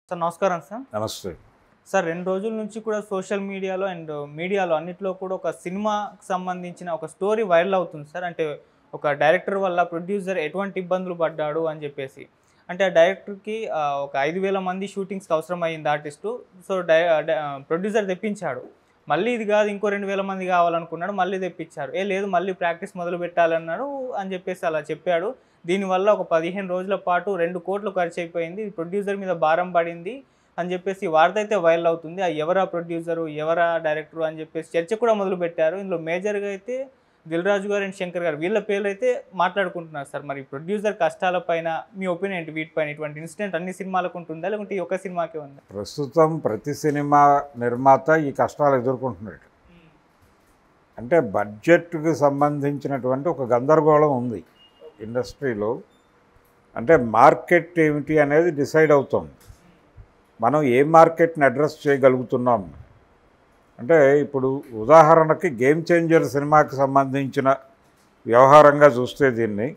Sir నమస్కారం sir నమస్తే sir రెండు రోజుల నుంచి కూడా సోషల్ మీడియాలో అండ్ మీడియాలో అన్నిట్లో కూడా ఒక సినిమాకి సంబంధించిన ఒక స్టోరీ వైరల్ అవుతుంది సార్ అంటే ఒక డైరెక్టర్ వల్ల ప్రొడ్యూసర్ ఎటువంటి ఇబ్బందులు పడ్డాడు అని చెప్పేసి అంటే ఆ డైరెక్టర్కి ఆ, ఒక ఐదు వేల మంది షూటింగ్స్కి అవసరం అయ్యింది ఆర్టిస్టు సో డై ప్రొడ్యూసర్ తెప్పించాడు మళ్ళీ ఇది కాదు ఇంకో రెండు వేల మంది కావాలనుకున్నాడు మళ్ళీ తెప్పించారు ఏ లేదు మళ్ళీ ప్రాక్టీస్ మొదలు పెట్టాలన్నాడు అని చెప్పేసి అలా చెప్పాడు దీనివల్ల ఒక పదిహేను రోజుల పాటు రెండు కోట్లు ఖర్చు అయిపోయింది ప్రొడ్యూసర్ మీద భారం పడింది అని చెప్పేసి ఈ వార్త అయితే వైరల్ అవుతుంది ఆ ఎవరా ప్రొడ్యూసరు ఎవరా డైరెక్టర్ అని చెప్పేసి చర్చ కూడా మొదలు పెట్టారు ఇందులో మేజర్గా అయితే దిల్ రాజు గారు అండ్ శంకర్ గారు వీళ్ళ పేర్లు అయితే మాట్లాడుకుంటున్నారు సార్ మరి ప్రొడ్యూసర్ కష్టాల పైన మీ ఒపీనియన్ ఏంటి వీటిపైన ఇటువంటి ఇన్సిడెంట్ అన్ని సినిమాలకు ఉంటుందా లేకుంటే ఈ ఒక్క సినిమాకే ఉందా ప్రస్తుతం ప్రతి సినిమా నిర్మాత ఈ కష్టాలు ఎదుర్కొంటున్నాడు అంటే బడ్జెట్కి సంబంధించినటువంటి ఒక గందరగోళం ఉంది ఇండస్ట్రీలో అంటే మార్కెట్ ఏమిటి అనేది డిసైడ్ అవుతుంది మనం ఏ మార్కెట్ని అడ్రస్ చేయగలుగుతున్నాం అంటే ఇప్పుడు ఉదాహరణకి గేమ్ చేంజర్ సినిమాకి సంబంధించిన వ్యవహారంగా చూస్తే దీన్ని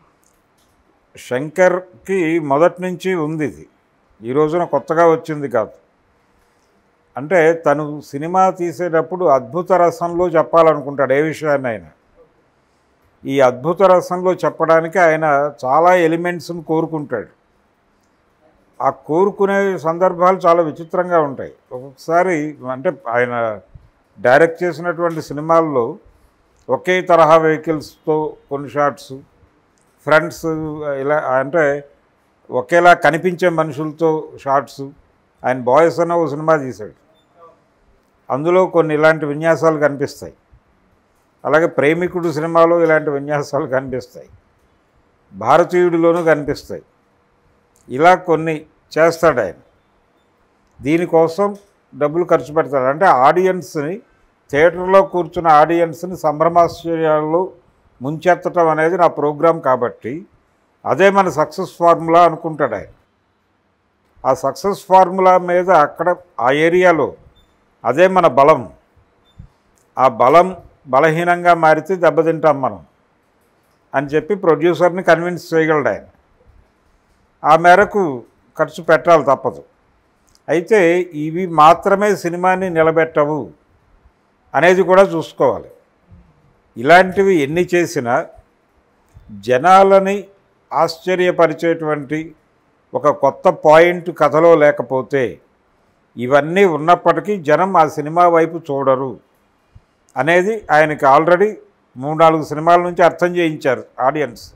శంకర్కి మొదటి నుంచి ఉంది ఇది ఈ రోజున కొత్తగా వచ్చింది కాదు అంటే తను సినిమా తీసేటప్పుడు అద్భుత రసంలో చెప్పాలనుకుంటాడు ఏ విషయాన్ని ఆయన ఈ అద్భుత రసంలో చెప్పడానికి ఆయన చాలా ఎలిమెంట్స్ని కోరుకుంటాడు ఆ కోరుకునే సందర్భాలు చాలా విచిత్రంగా ఉంటాయి ఒక్కొక్కసారి అంటే ఆయన డైరెక్ట్ చేసినటువంటి సినిమాల్లో ఒకే తరహా వెహికల్స్తో కొన్ని షాట్స్ ఫ్రంట్స్ ఇలా అంటే ఒకేలా కనిపించే మనుషులతో షార్ట్స్ ఆయన బాయ్స్ అన్న ఓ సినిమా తీశాడు అందులో కొన్ని ఇలాంటి విన్యాసాలు కనిపిస్తాయి అలాగే ప్రేమికుడు సినిమాలో ఇలాంటి విన్యాసాలు కనిపిస్తాయి భారతీయుడిలోనూ కనిపిస్తాయి ఇలా కొన్ని చేస్తాడు ఆయన దీనికోసం డబ్బులు ఖర్చు పెడతాడు అంటే ఆడియన్స్ని థియేటర్లో కూర్చున్న ఆడియన్స్ని సంభ్రమాశ్చర్యాల్లో ముంచెత్తటం అనేది నా ప్రోగ్రాం కాబట్టి అదే మన సక్సెస్ ఫార్ములా అనుకుంటాడు ఆయన ఆ సక్సెస్ ఫార్ములా మీద అక్కడ ఆ ఏరియాలో అదే మన బలం ఆ బలం బలహీనంగా మారితే దెబ్బతింటాం మనం అని చెప్పి ప్రొడ్యూసర్ని కన్విన్స్ చేయగలడు ఆయన ఆ మేరకు ఖర్చు పెట్టాలి తప్పదు అయితే ఇవి మాత్రమే సినిమాని నిలబెట్టవు అనేది కూడా చూసుకోవాలి ఇలాంటివి ఎన్ని చేసినా జనాలని ఆశ్చర్యపరిచేటువంటి ఒక కొత్త పాయింట్ కథలో లేకపోతే ఇవన్నీ ఉన్నప్పటికీ జనం ఆ సినిమా వైపు చూడరు అనేది ఆయనకి ఆల్రెడీ మూడు నాలుగు సినిమాల నుంచి అర్థం చేయించారు ఆడియన్స్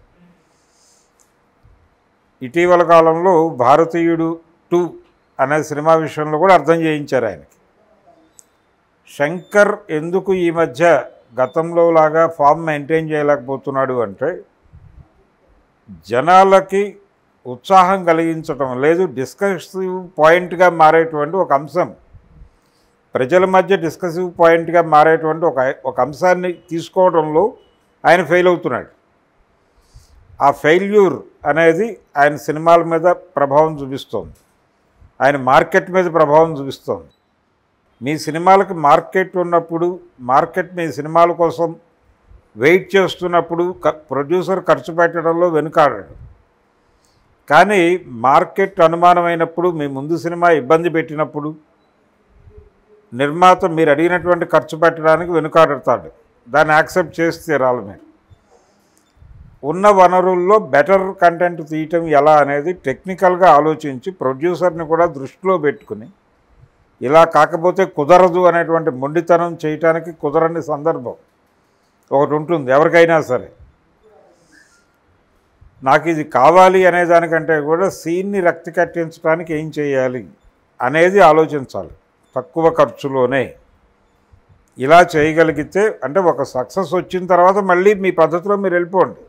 ఇటీవల కాలంలో భారతీయుడు టూ అనే సినిమా విషయంలో కూడా అర్థం చేయించారు ఆయనకి శంకర్ ఎందుకు ఈ మధ్య గతంలో లాగా ఫామ్ మెయింటైన్ చేయలేకపోతున్నాడు అంటే జనాలకి ఉత్సాహం కలిగించటం లేదు డిస్కసివ్ పాయింట్గా మారేటువంటి ఒక అంశం ప్రజల మధ్య డిస్కసివ్ పాయింట్గా మారేటువంటి ఒక ఒక అంశాన్ని తీసుకోవడంలో ఆయన ఫెయిల్ అవుతున్నాడు ఆ ఫెయిల్యూర్ అనేది ఆయన సినిమాల మీద ప్రభావం చూపిస్తోంది ఆయన మార్కెట్ మీద ప్రభావం చూపిస్తోంది మీ సినిమాలకు మార్కెట్ ఉన్నప్పుడు మార్కెట్ మీ సినిమాల కోసం వెయిట్ చేస్తున్నప్పుడు క- ప్రొడ్యూసర్ ఖర్చు పెట్టడంలో వెనుకాడాడు కానీ మార్కెట్ అనుమానమైనప్పుడు మీ ముందు సినిమా ఇబ్బంది పెట్టినప్పుడు నిర్మాత మీరు అడిగినటువంటి ఖర్చు పెట్టడానికి వెనుకాడతాడు దాన్ని యాక్సెప్ట్ చేసి తీరాలి మీరు ఉన్న వనరుల్లో బెటర్ కంటెంట్ తీయటం ఎలా అనేది టెక్నికల్గా ఆలోచించి ప్రొడ్యూసర్ని కూడా దృష్టిలో పెట్టుకుని ఇలా కాకపోతే కుదరదు అనేటువంటి మొండితనం చేయటానికి కుదరని సందర్భం ఒకటి ఉంటుంది ఎవరికైనా సరే నాకు ఇది కావాలి అనే దానికంటే కూడా సీన్ని రక్తి కట్టించడానికి ఏం చేయాలి అనేది ఆలోచించాలి తక్కువ ఖర్చులోనే ఇలా చేయగలిగితే అంటే ఒక సక్సెస్ వచ్చిన తర్వాత మళ్ళీ మీ పద్ధతిలో మీరు వెళ్ళిపోండి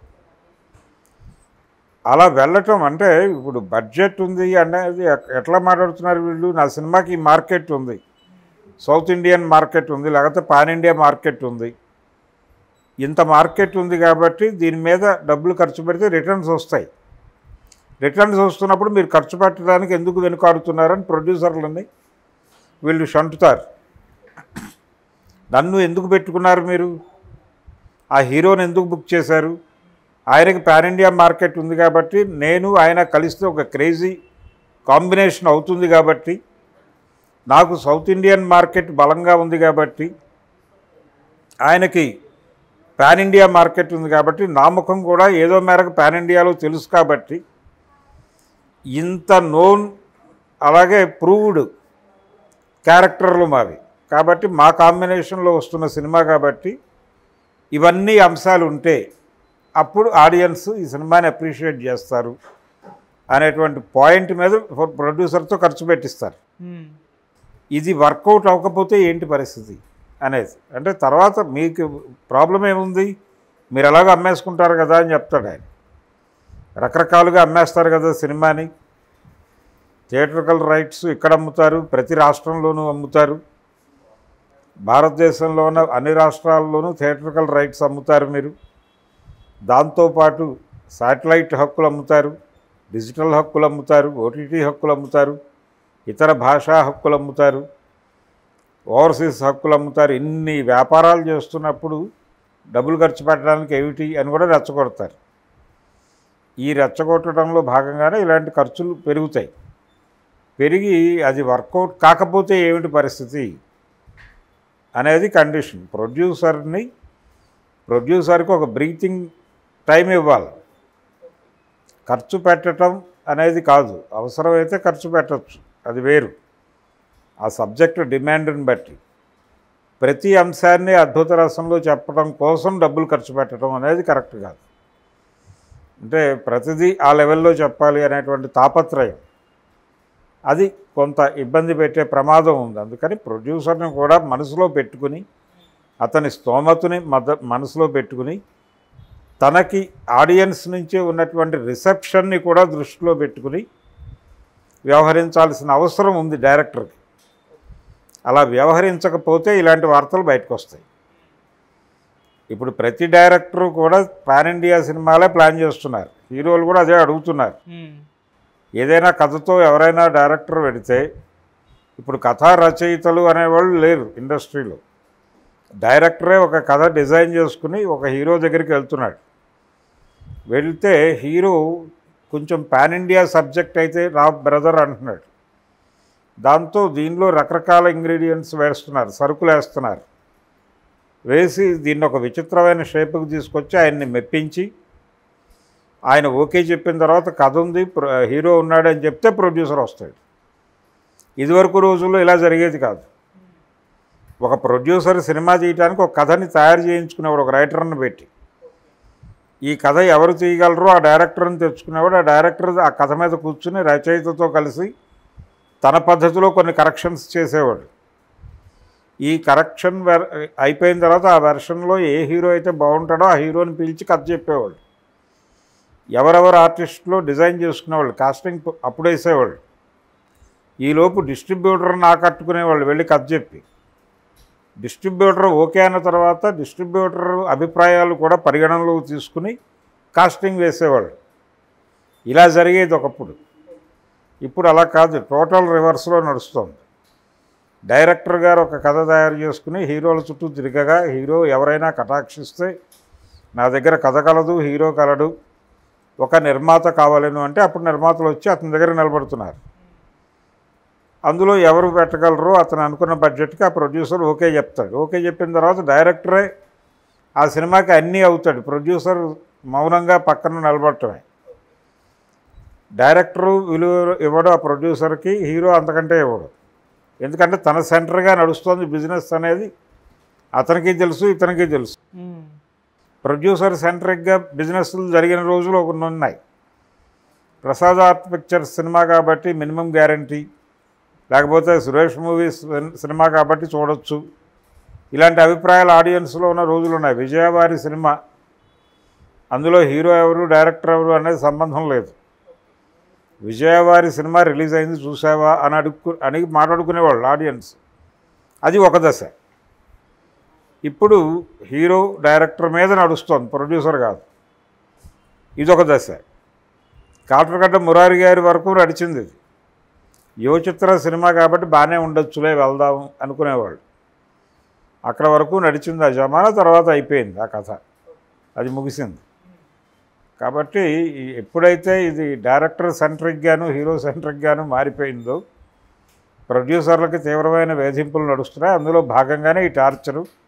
అలా వెళ్ళటం అంటే ఇప్పుడు బడ్జెట్ ఉంది అనేది ఎక్- ఎట్లా మాట్లాడుతున్నారు వీళ్ళు నా సినిమాకి ఈ మార్కెట్ ఉంది సౌత్ ఇండియన్ మార్కెట్ ఉంది లేకపోతే పాన్ ఇండియా మార్కెట్ ఉంది ఇంత మార్కెట్ ఉంది కాబట్టి దీని మీద డబ్బులు ఖర్చు పెడితే రిటర్న్స్ వస్తాయి రిటర్న్స్ వస్తున్నప్పుడు మీరు ఖర్చు పెట్టడానికి ఎందుకు వెనుకాడుతున్నారని ప్రొడ్యూసర్లని వీళ్ళు షంటుతారు నన్ను ఎందుకు పెట్టుకున్నారు మీరు ఆ హీరోని ఎందుకు బుక్ చేశారు ఆయనకి పాన్ ఇండియా మార్కెట్ ఉంది కాబట్టి నేను ఆయన కలిస్తే ఒక క్రేజీ కాంబినేషన్ అవుతుంది కాబట్టి నాకు సౌత్ ఇండియన్ మార్కెట్ బలంగా ఉంది కాబట్టి ఆయనకి పాన్ ఇండియా మార్కెట్ ఉంది కాబట్టి నా ముఖం కూడా ఏదో మేరకు పాన్ ఇండియాలో తెలుసు కాబట్టి ఇంత నోన్ అలాగే ప్రూవ్డ్ క్యారెక్టర్లు మావి కాబట్టి మా కాంబినేషన్లో వస్తున్న సినిమా కాబట్టి ఇవన్నీ అంశాలు ఉంటే అప్పుడు ఆడియన్స్ ఈ సినిమాని అప్రిషియేట్ చేస్తారు అనేటువంటి పాయింట్ మీద ప్రొడ్యూసర్తో ఖర్చు పెట్టిస్తారు మ్మ్. ఇది వర్కౌట్ అవ్వకపోతే ఏంటి పరిస్థితి అనేది అంటే తర్వాత మీకు ప్రాబ్లం ఏముంది మీరు ఎలాగో అమ్మేసుకుంటారు కదా అని చెప్తాడు ఆయన రకరకాలుగా అమ్మేస్తారు కదా సినిమాని థియేట్రికల్ రైట్స్ ఇక్కడ అమ్ముతారు ప్రతి రాష్ట్రంలోనూ అమ్ముతారు భారతదేశంలో ఉన్న అన్ని రాష్ట్రాల్లోనూ థియేట్రికల్ రైట్స్ అమ్ముతారు మీరు దాంతోపాటు శాటిలైట్ హక్కులు అమ్ముతారు డిజిటల్ హక్కులు అమ్ముతారు ఓటీటీ హక్కులు అమ్ముతారు ఇతర భాషా హక్కులు అమ్ముతారు ఓవర్సీస్ హక్కులు అమ్ముతారు ఇన్ని వ్యాపారాలు చేస్తున్నప్పుడు డబ్బులు ఖర్చు పెట్టడానికి ఏమిటి అని కూడా రెచ్చగొడతారు ఈ రెచ్చగొట్టడంలో భాగంగానే ఇలాంటి ఖర్చులు పెరుగుతాయి పెరిగి అది వర్కౌట్ కాకపోతే ఏమిటి పరిస్థితి అనేది కండిషన్ ప్రొడ్యూసర్ని ప్రొడ్యూసర్కి ఒక బ్రీతింగ్ టైం ఇవ్వాలి ఖర్చు పెట్టడం అనేది కాదు అవసరమైతే ఖర్చు పెట్టచ్చు అది వేరు ఆ సబ్జెక్టు డిమాండ్ని బట్టి ప్రతి అంశాన్ని అద్భుత రసంలో చెప్పడం కోసం డబ్బులు ఖర్చు పెట్టడం అనేది కరెక్ట్ కాదు అంటే ప్రతిదీ ఆ లెవెల్లో చెప్పాలి అనేటువంటి తాపత్రయం అది కొంత ఇబ్బంది పెట్టే ప్రమాదం ఉంది అందుకని ప్రొడ్యూసర్ని కూడా మనసులో పెట్టుకుని అతని స్తోమతుని మద మనసులో పెట్టుకుని తనకి ఆడియన్స్ నుంచి ఉన్నటువంటి రిసెప్షన్ని కూడా దృష్టిలో పెట్టుకుని వ్యవహరించాల్సిన అవసరం ఉంది డైరెక్టర్కి అలా వ్యవహరించకపోతే ఇలాంటి వార్తలు బయటకు వస్తాయి ఇప్పుడు ప్రతి డైరెక్టరు కూడా పాన్ ఇండియా సినిమాలే ప్లాన్ చేస్తున్నారు హీరోలు కూడా అదే అడుగుతున్నారు మ్మ్. ఏదైనా కథతో ఎవరైనా డైరెక్టర్ పెడితే ఇప్పుడు కథా రచయితలు అనేవాళ్ళు లేరు ఇండస్ట్రీలో డైరెక్టరే ఒక కథ డిజైన్ చేసుకుని ఒక హీరో దగ్గరికి వెళ్తున్నాడు వెళ్తే హీరో కొంచెం పాన్ ఇండియా సబ్జెక్ట్ అయితే రా బ్రదర్ అంటున్నాడు దాంతో దీనిలో రకరకాల ఇంగ్రీడియంట్స్ వేస్తున్నారు సరుకులు వేస్తున్నారు వేసి దీన్ని ఒక విచిత్రమైన షేపుకి తీసుకొచ్చి ఆయన్ని మెప్పించి ఆయన ఓకే చెప్పిన తర్వాత కథ ఉంది ప్ర- హీరో ఉన్నాడు అని చెప్తే ప్రొడ్యూసర్ వస్తాడు ఇదివరకు రోజుల్లో ఇలా జరిగేది కాదు ఒక ప్రొడ్యూసర్ సినిమా తీయడానికి ఒక కథని తయారు చేయించుకునేవాడు ఒక రైటర్ని పెట్టి ఈ కథ ఎవరు తీయగలరో ఆ డైరెక్టర్ని తెచ్చుకునేవాడు ఆ డైరెక్టర్ ఆ కథ మీద కూర్చుని రచయితతో కలిసి తన పద్ధతిలో కొన్ని కరెక్షన్స్ చేసేవాడు ఈ కరెక్షన్ వెర్ అయిపోయిన తర్వాత ఆ వెర్షన్లో ఏ హీరో అయితే బాగుంటాడో ఆ హీరోని పిలిచి కథ చెప్పేవాళ్ళు ఎవరెవరు ఆర్టిస్టులో డిజైన్ చేసుకునేవాళ్ళు కాస్టింగ్ అప్పుడు వేసేవాళ్ళు ఈలోపు డిస్ట్రిబ్యూటర్ని ఆకట్టుకునేవాళ్ళు వెళ్ళి కథ చెప్పి డిస్ట్రిబ్యూటర్ ఓకే అన్న తర్వాత డిస్ట్రిబ్యూటర్ అభిప్రాయాలు కూడా పరిగణనలోకి తీసుకుని కాస్టింగ్ వేసేవాళ్ళు ఇలా జరిగేది ఒకప్పుడు ఇప్పుడు అలా కాదు టోటల్ రివర్స్లో నడుస్తుంది డైరెక్టర్ గారు ఒక కథ తయారు చేసుకుని హీరోల చుట్టూ తిరగగా హీరో ఎవరైనా కటాక్షిస్తే నా దగ్గర కథ కలదు హీరో కలడు ఒక నిర్మాత కావాలను అంటే అప్పుడు నిర్మాతలు వచ్చి అతని దగ్గర నిలబడుతున్నారు అందులో ఎవరు పెట్టగలరో అతను అనుకున్న బడ్జెట్కి ఆ ప్రొడ్యూసర్ ఓకే చెప్తాడు ఓకే చెప్పిన తర్వాత డైరెక్టరే ఆ సినిమాకి అన్నీ అవుతాడు ప్రొడ్యూసర్ మౌనంగా పక్కన నిలబడటమే డైరెక్టరు విలువ ఇవ్వడు ఆ ప్రొడ్యూసర్కి హీరో అంతకంటే ఇవ్వడు ఎందుకంటే తన సెంటర్గా నడుస్తుంది బిజినెస్ అనేది అతనికి తెలుసు ఇతనికి తెలుసు మ్మ్. ప్రొడ్యూసర్ సెంట్రిక్గా బిజినెస్లు జరిగిన రోజులు కొన్ని ఉన్నాయి ప్రసాద్ ఆర్ట్ పిక్చర్స్ సినిమా కాబట్టి మినిమం గ్యారంటీ లేకపోతే సురేష్ మూవీస్ సినిమా కాబట్టి చూడొచ్చు ఇలాంటి అభిప్రాయాలు ఆడియన్స్లో ఉన్న రోజులు ఉన్నాయి విజయవారి సినిమా అందులో హీరో ఎవరు డైరెక్టర్ ఎవరు అనేది సంబంధం లేదు విజయవారి సినిమా రిలీజ్ అయింది చూసావా అని అడుక్కు అని మాట్లాడుకునేవాళ్ళు ఆడియన్స్ అది ఒక దశ ఇప్పుడు హీరో డైరెక్టర్ మీద నడుస్తోంది ప్రొడ్యూసర్ కాదు ఇదొక దశ కాటరగడ్డ మురారి గారి వరకు నడిచింది ఇది యువచిత్ర సినిమా కాబట్టి బాగానే ఉండొచ్చులే వెళ్దాం అనుకునేవాళ్ళు అక్కడ వరకు నడిచింది ఆ జమానా తర్వాత అయిపోయింది ఆ కథ అది ముగిసింది కాబట్టి ఈ- ఎప్పుడైతే ఇది డైరెక్టర్ సెంట్రిక్గాను హీరో సెంట్రిక్గాను మారిపోయిందో ప్రొడ్యూసర్లకి తీవ్రమైన వేధింపులు నడుస్తున్నాయి అందులో భాగంగానే ఈ టార్చరు